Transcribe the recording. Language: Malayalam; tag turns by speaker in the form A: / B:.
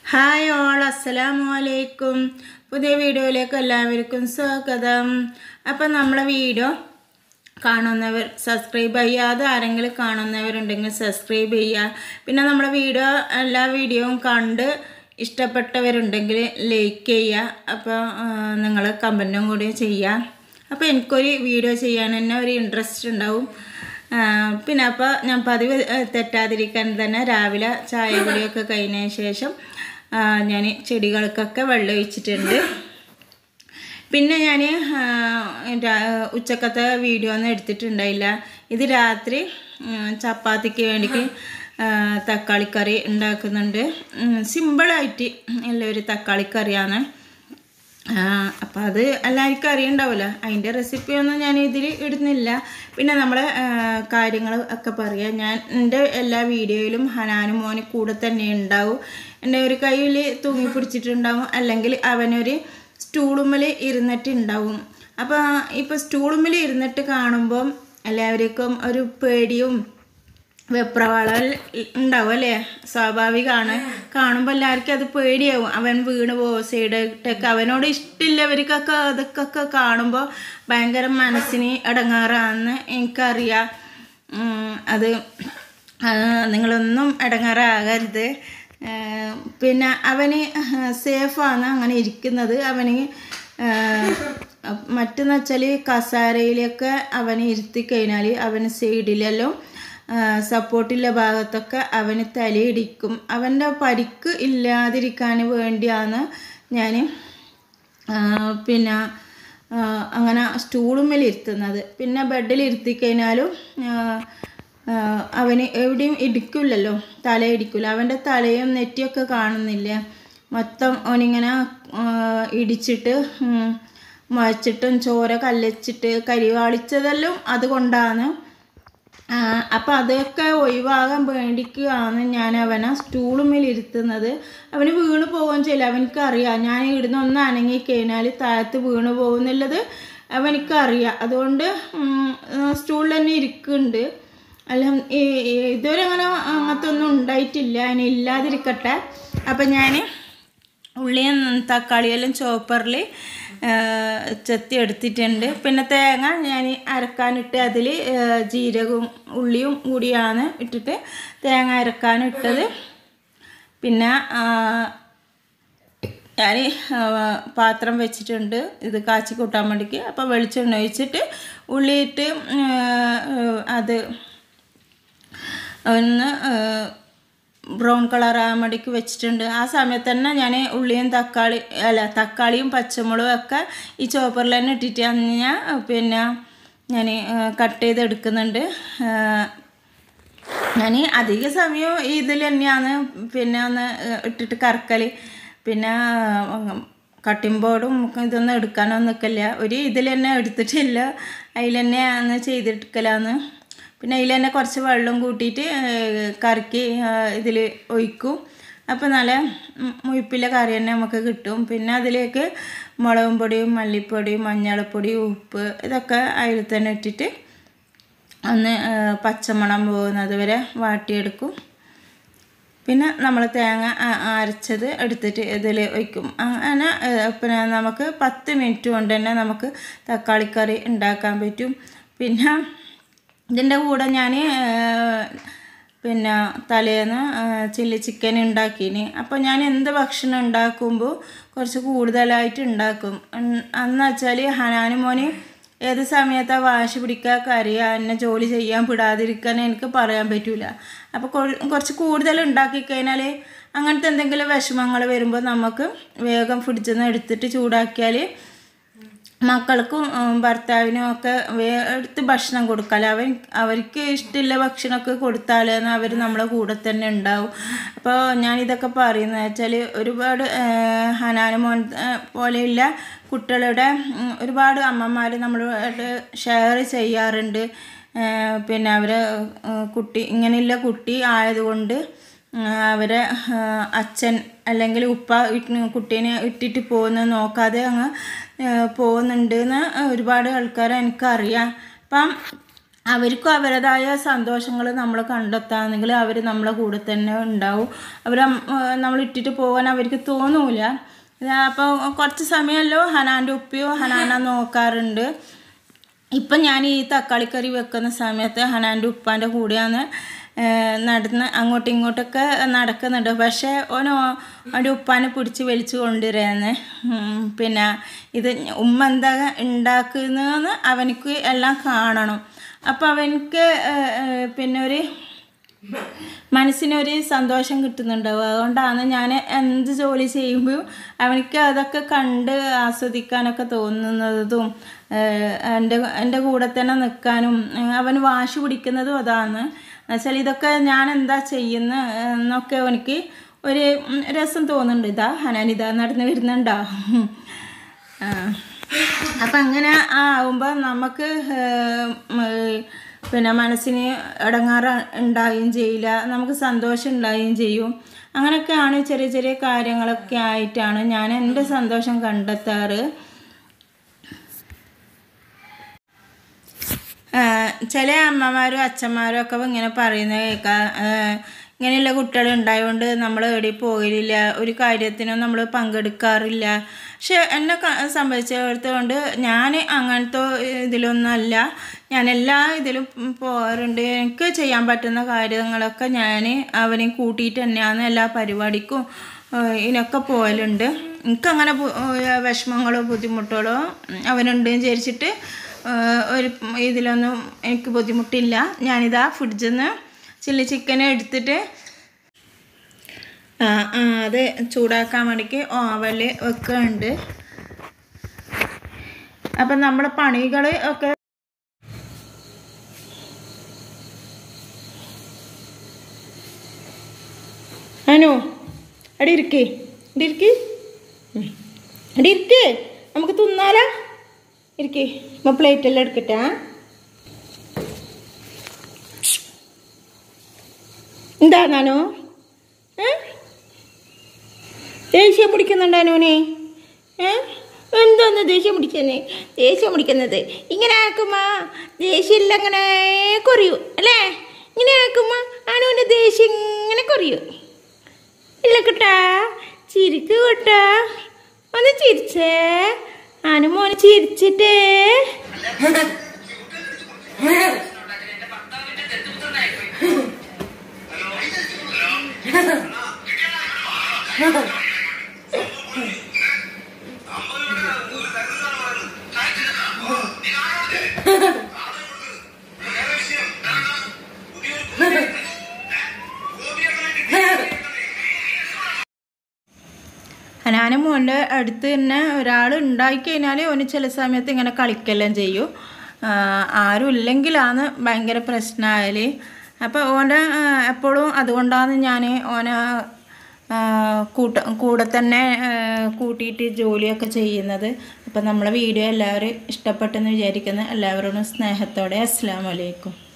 A: ഹായ് ഓൾ അസ്സലാമു അലൈക്കും പുതിയ വീഡിയോയിലേക്ക് എല്ലാവർക്കും സ്വാഗതം അപ്പം നമ്മളെ വീഡിയോ കാണുന്നവർ സബ്സ്ക്രൈബ് ചെയ്യാതെ ആരെങ്കിലും കാണുന്നവരുണ്ടെങ്കിൽ സബ്സ്ക്രൈബ് ചെയ്യുക പിന്നെ നമ്മളെ വീഡിയോ എല്ലാ വീഡിയോയും കണ്ട് ഇഷ്ടപ്പെട്ടവരുണ്ടെങ്കിൽ ലൈക്ക് ചെയ്യുക അപ്പോൾ നിങ്ങൾ കമൻറ്റും കൂടി ചെയ്യുക അപ്പോൾ എനിക്കൊരു വീഡിയോ ചെയ്യാൻ തന്നെ ഒരു ഇൻട്രസ്റ്റ് ഉണ്ടാവും ആ, പിന്നെ അപ്പോൾ ഞാൻ പതിവ് ഏഹ്, തെറ്റാതിരിക്കാൻ തന്നെ രാവിലെ ചായ കുടിയൊക്കെ കഴിഞ്ഞതിന് ശേഷം ഞാൻ ചെടികൾക്കൊക്കെ വെള്ളം ഒഴിച്ചിട്ടുണ്ട് പിന്നെ ഞാൻ ഉച്ചക്കത്തെ വീഡിയോ ഒന്നും എടുത്തിട്ടുണ്ടായില്ല ഇത് രാത്രി ഉം, ചപ്പാത്തിക്ക് വേണ്ടിക്ക് ആ, തക്കാളിക്കറി ഉണ്ടാക്കുന്നുണ്ട് ഉം, സിമ്പിളായിട്ട് ഉള്ള ഒരു തക്കാളിക്കറിയാണ് അപ്പോൾ അത് എല്ലാവർക്കും അറിയണ്ടാവില്ല അതിൻ്റെ റെസിപ്പിയൊന്നും ഞാൻ ഇതിൽ ഇടുന്നില്ല പിന്നെ നമ്മൾ കാര്യങ്ങൾ ഒക്കെ പറയാം ഞാൻ എൻ്റെ എല്ലാ വീഡിയോയിലും ഹനാനും മോനും കൂടെ തന്നെ ഉണ്ടാവും എൻ്റെ ഒരു കയ്യിൽ തൂങ്ങി പിടിച്ചിട്ടുണ്ടാവും അല്ലെങ്കിൽ അവനൊരു സ്റ്റൂളുമ്മൽ ഇരുന്നിട്ടുണ്ടാവും അപ്പോൾ ഇപ്പോൾ സ്റ്റൂളുമ്മൽ ഇരുന്നിട്ട് കാണുമ്പം എല്ലാവർക്കും ഒരു പേടിയും വെപ്രവാളൽ ഉണ്ടാവും അല്ലേ സ്വാഭാവികമാണ് കാണുമ്പോൾ എല്ലാവർക്കും അത് പേടിയാവും അവൻ വീണ് പോകും സൈഡിട്ടൊക്കെ അവനോട് ഇഷ്ടമില്ലവർക്കൊക്കെ അതൊക്കെ കാണുമ്പോൾ ഭയങ്കര മനസ്സിന് ഇടങ്ങാറാണെന്ന് എനിക്കറിയാം ഉം, അത് ആ, നിങ്ങളൊന്നും ഇടങ്ങാറാകരുത് ആ, പിന്നെ അവന് സേഫാണ് അങ്ങനെ ഇരിക്കുന്നത് അവന് മറ്റെന്ന് വെച്ചാൽ കസാരയിലൊക്കെ അവനെ ഇരുത്തി കഴിഞ്ഞാൽ അവന് സൈഡിലെല്ലാം സപ്പോർട്ടുള്ള ഭാഗത്തൊക്കെ അവന് തലയിടിക്കും അവൻ്റെ പരിക്ക് ഇല്ലാതിരിക്കാൻ വേണ്ടിയാണ് ഞാൻ പിന്നെ ആ, അങ്ങനെ സ്റ്റൂളുമ്മൽ ഇരുത്തുന്നത് പിന്നെ ബെഡിൽ ഇരുത്തി കഴിഞ്ഞാലും ആ, ആ, അവന് എവിടെയും ഇടിക്കില്ലല്ലോ തല ഇടിക്കില്ല അവൻ്റെ തലയും നെറ്റിയൊക്കെ കാണുന്നില്ല മൊത്തം അവനിങ്ങനെ ആ, ഇടിച്ചിട്ട് ഉം, മുഴച്ചിട്ടും ചോര കല്ലച്ചിട്ട് കരിവാളിച്ചതെല്ലാം അതുകൊണ്ടാണ് അപ്പം അതൊക്കെ ഒഴിവാകാൻ വേണ്ടിക്കാണ് ഞാൻ അവനെ സ്റ്റൂളുമ്മേൽ ഇരുത്തുന്നത് അവന് വീണ് പോകുകയും ചെയ്യില്ല അവനക്കറിയാം ഞാൻ ഇവിടുന്ന് ഒന്ന് അനങ്ങി കഴിഞ്ഞാൽ താഴത്ത് വീണ് പോകുന്നുള്ളത് അവനക്കറിയാം അതുകൊണ്ട് സ്റ്റൂളിൽ തന്നെ ഇരിക്കുന്നുണ്ട് അല്ല ഈ- ഈ- ഇതുവരെ അങ്ങനെ അങ്ങനത്തെ ഒന്നും ഉണ്ടായിട്ടില്ല അതിന് ഇല്ലാതിരിക്കട്ടെ അപ്പം ഞാൻ ഉള്ളിയും തക്കാളിയെല്ലാം ചോപ്പറിൽ ചെത്തി എടുത്തിട്ടുണ്ട് പിന്നെ തേങ്ങ ഞാൻ അരക്കാനിട്ട് അതിൽ ജീരകവും ഉള്ളിയും കൂടിയാണ് ഇട്ടിട്ട് തേങ്ങ അരക്കാനിട്ടത് പിന്നെ ഞാൻ പാത്രം വെച്ചിട്ടുണ്ട് ഇത് കാച്ചി കൂട്ടാൻ വേണ്ടിക്ക് അപ്പോൾ വെളിച്ചെണ്ണ ഒഴിച്ചിട്ട് ഉള്ളിയിട്ട് അത് ഒന്ന് ബ്രൗൺ കളർ ആകുമ്പോഴേക്ക് വെച്ചിട്ടുണ്ട് ആ സമയത്ത് തന്നെ ഞാൻ ഉള്ളിയും തക്കാളി അല്ല തക്കാളിയും പച്ചമുളകും ഒക്കെ ഈ ചോപ്പറിൽ തന്നെ ഇട്ടിട്ട് ഞാൻ പിന്നെ ഞാൻ കട്ട് ചെയ്ത് എടുക്കുന്നുണ്ട് ഞാൻ അധിക സമയം ഇതിൽ തന്നെയാണ് പിന്നെ ഒന്ന് ഇട്ടിട്ട് കറക്കൽ പിന്നെ കട്ടിംഗ് ബോർഡും ഇതൊന്നും എടുക്കാനൊന്നും നിൽക്കില്ല ഒരു ഇതിൽ തന്നെ എടുത്തിട്ടില്ല അതിൽ തന്നെയാണ് ചെയ്തെടുക്കലാന്ന് പിന്നെ അതിൽ തന്നെ കുറച്ച് വെള്ളം കൂട്ടിയിട്ട് കറക്കി ഇതിൽ ഒഴിക്കും അപ്പോൾ നല്ല ഉം, മുഴുപ്പില്ല കറി തന്നെ നമുക്ക് കിട്ടും പിന്നെ അതിലേക്ക് മുളകും പൊടിയും മല്ലിപ്പൊടിയും മഞ്ഞൾപ്പൊടിയും ഉപ്പ് ഇതൊക്കെ അതിൽ തന്നെ ഇട്ടിട്ട് ഒന്ന് ആ, പച്ചമണം പോകുന്നത് വരെ വാട്ടിയെടുക്കും പിന്നെ നമ്മൾ തേങ്ങ ആ- അരച്ചത് എടുത്തിട്ട് ഇതിൽ ഒഴിക്കും അങ്ങനെ ആ, പിന്നെ നമുക്ക് പത്ത് മിനിറ്റ് കൊണ്ട് തന്നെ നമുക്ക് തക്കാളിക്കറി ഉണ്ടാക്കാൻ പറ്റും പിന്നെ ഇതിൻ്റെ കൂടെ ഞാൻ പിന്നെ തലേന്ന് ചില്ലി ചിക്കൻ ഉണ്ടാക്കീന് അപ്പോൾ ഞാൻ എന്ത് ഭക്ഷണം ഉണ്ടാക്കുമ്പോൾ കുറച്ച് കൂടുതലായിട്ട് ഉണ്ടാക്കും ഉം, അന്ന് വെച്ചാൽ ഹനാനും മോന് ഏത് സമയത്താണ് വാശി പിടിക്കുക കരയുക എന്നെ ജോലി ചെയ്യാൻ വിടാതിരിക്കാൻ എനിക്ക് പറയാൻ പറ്റൂല അപ്പോൾ കുറച്ച് കൂടുതൽ ഉണ്ടാക്കി കഴിഞ്ഞാൽ അങ്ങനത്തെ എന്തെങ്കിലും വിഷമങ്ങൾ വരുമ്പോൾ നമുക്ക് വേഗം ഫ്രിഡ്ജിൽ നിന്ന് എടുത്തിട്ട് ചൂടാക്കിയാൽ മക്കൾക്കും ഉം, ഭർത്താവിനും ഒക്കെ വേ- എടുത്ത് ഭക്ഷണം കൊടുക്കാൽ അവൻ അവർക്ക് ഇഷ്ടമുള്ള ഭക്ഷണമൊക്കെ കൊടുത്താലെന്ന് അവർ നമ്മളെ കൂടെ തന്നെ ഉണ്ടാവും അപ്പോൾ ഞാനിതൊക്കെ പറയുന്നത് വെച്ചാൽ ഒരുപാട് ഹനാന മോൻ ആ, പോലെയുള്ള കുട്ടികളുടെ ഉം, ഒരുപാട് അമ്മമാർ നമ്മളോട് ഷെയർ ചെയ്യാറുണ്ട് ആ, പിന്നെ അവർ കുട്ടി ഇങ്ങനെയുള്ള കുട്ടി ആയതുകൊണ്ട് ആ, അവരെ ആ, അച്ഛൻ അല്ലെങ്കിൽ ഉപ്പ ഇട്ട് കുട്ടീനെ ഇട്ടിട്ട് പോകുന്നത് നോക്കാതെ അങ്ങ് ആ, പോകുന്നുണ്ട് എന്ന് ഒരുപാട് ആൾക്കാരെ എനിക്കറിയാം അപ്പം അവർക്കും അവരുടേതായ സന്തോഷങ്ങൾ നമ്മൾ കണ്ടെത്താണെങ്കിൽ അവർ നമ്മളെ കൂടെ തന്നെ ഉണ്ടാവും അവർ നമ്മൾ ഇട്ടിട്ട് പോകാൻ അവർക്ക് തോന്നൂല അപ്പോൾ കുറച്ച് സമയമല്ലോ ഹനാൻ്റെ ഉപ്പയോ ഹനാന നോക്കാറുണ്ട് ഇപ്പം ഞാൻ ഈ തക്കാളിക്കറി വെക്കുന്ന സമയത്ത് ഹനാൻ്റെ ഉപ്പാൻ്റെ കൂടെയാണ് ഏഹ്, നടന്ന് അങ്ങോട്ടും ഇങ്ങോട്ടൊക്കെ നടക്കുന്നുണ്ട് പക്ഷേ ഓനോ അവൻ്റെ ഉപ്പാനെ പിടിച്ച് വലിച്ചു കൊണ്ടുവരാന്ന് ഉം, പിന്നെ ഇത് ഉമ്മ എന്താ ഉണ്ടാക്കുന്നതെന്ന് അവനക്ക് എല്ലാം കാണണം അപ്പം അവനക്ക് ഏഹ്, ഏഹ്, പിന്നെ ഒരു മനസ്സിനൊരു സന്തോഷം കിട്ടുന്നുണ്ടാവും അതുകൊണ്ടാണ് ഞാൻ എന്ത് ജോലി ചെയ്യുമ്പോഴും അവനിക്ക് അതൊക്കെ കണ്ട് ആസ്വദിക്കാനൊക്കെ തോന്നുന്നതും ഏഹ് എൻ്റെ എൻ്റെ കൂടെ തന്നെ നിൽക്കാനും ഏഹ് അവന് വാശി പിടിക്കുന്നതും അതാണ് എന്നുവെച്ചാൽ ഇതൊക്കെ ഞാൻ എന്താ ചെയ്യുന്ന എന്നൊക്കെ എനിക്ക് ഒരു ഉം, രസം തോന്നുന്നുണ്ട് ഇതാ ഹനാൻ ഇതാ നടന്ന് വരുന്നുണ്ടോ ആ. അപ്പം അങ്ങനെ ആവുമ്പോൾ നമുക്ക് ഏഹ്, ഉം, ഏഹ്, പിന്നെ മനസ്സിന് ഇടങ്ങാറ് ഉണ്ടാവുകയും ചെയ്യില്ല നമുക്ക് സന്തോഷം ഉണ്ടാവുകയും ചെയ്യും അങ്ങനെയൊക്കെയാണ് ചെറിയ ചെറിയ കാര്യങ്ങളൊക്കെ ആയിട്ടാണ് ഞാൻ എൻ്റെ സന്തോഷം കണ്ടെത്താറ് ആ, ചില അമ്മമാരും അച്ഛന്മാരും ഒക്കെ ഇങ്ങനെ പറയുന്നത് കേൾക്കാം ആ, ഇങ്ങനെയുള്ള കുട്ടികൾ ഉണ്ടായതുകൊണ്ട് നമ്മൾ എവിടെ പോകലില്ല ഒരു കാര്യത്തിനും നമ്മൾ പങ്കെടുക്കാറില്ല പക്ഷെ എന്നെ ക- സംബന്ധിച്ചിടത്തോണ്ട് ഞാൻ അങ്ങനത്തെ ഇതിലൊന്നല്ല ഞാൻ എല്ലാ ഇതിലും പോകാറുണ്ട് എനിക്ക് ചെയ്യാൻ പറ്റുന്ന കാര്യങ്ങളൊക്കെ ഞാൻ അവനെ കൂട്ടിയിട്ട് തന്നെയാണ് എല്ലാ പരിപാടിക്കും ഏഹ് ഇതിനൊക്കെ പോകലുണ്ട് എനിക്കങ്ങനെ ബു- ഏഹ് വിഷമങ്ങളോ ബുദ്ധിമുട്ടുകളോ അവനുണ്ട് വിചാരിച്ചിട്ട് ഏഹ് ഒരു ഇതിലൊന്നും എനിക്ക് ബുദ്ധിമുട്ടില്ല ഞാനിതാ ഫ്രിഡ്ജിൽ നിന്ന് ചില്ലി ചിക്കൻ എടുത്തിട്ട് ആ ആ അത് ചൂടാക്കാൻ വേണ്ടിക്ക് ഓവനിൽ വെക്കുന്നുണ്ട് അപ്പം നമ്മുടെ പണികൾ ഒക്കെ അനു അടി ഇരിക്കേ ഇടി ഇരിക്ക് ഉം. അടി ഇരിക്ക് നമുക്ക് തിന്നാലാ ഇരിക്കേ ഇപ്പം പ്ലേറ്റെല്ലാം എടുക്കട്ടെ ആ? എന്താ നാനു ഏ ദേഷ്യം പിടിക്കുന്നുണ്ട് അനുവിനെ ഏ എന്തോന്ന് ദേഷ്യം പിടിക്കുന്നേ ദേഷ്യം പിടിക്കുന്നത് ഇങ്ങനെ ആക്കുമ്പോ ദേഷ്യമില്ല അങ്ങനെ കുറയൂ അല്ലേ ഇങ്ങനെ ആക്കുമ്പോ അനുവിൻ്റെ ദേഷ്യം ഇങ്ങനെ കുറയൂ ഇല്ല കേട്ടാ ചിരിക്ക് കേട്ടാ ഒന്ന് ചിരിച്ചേ അനുമോന് ചിരിച്ചിട്ടേ ഹനാനും മോൻ്റെ അടുത്ത് തന്നെ ഒരാൾ ഉണ്ടായിക്കഴിഞ്ഞാൽ ഓന് ചില സമയത്ത് ഇങ്ങനെ കളിക്കെല്ലാം ചെയ്യും ആ, ആരും ഇല്ലെങ്കിലാണ് ഭയങ്കര പ്രശ്നമായാൽ അപ്പോൾ ഓൻ്റെ ആ, എപ്പോഴും അതുകൊണ്ടാണ് ഞാൻ ഓനെ ആ, കൂട്ട കൂടെ തന്നെ ആ, കൂട്ടിയിട്ട് ജോലിയൊക്കെ ചെയ്യുന്നത് അപ്പോൾ നമ്മളെ വീഡിയോ എല്ലാവരും ഇഷ്ടപ്പെട്ടെന്ന് വിചാരിക്കുന്നു എല്ലാവരോടും സ്നേഹത്തോടെ അസ്സാം വലൈക്കും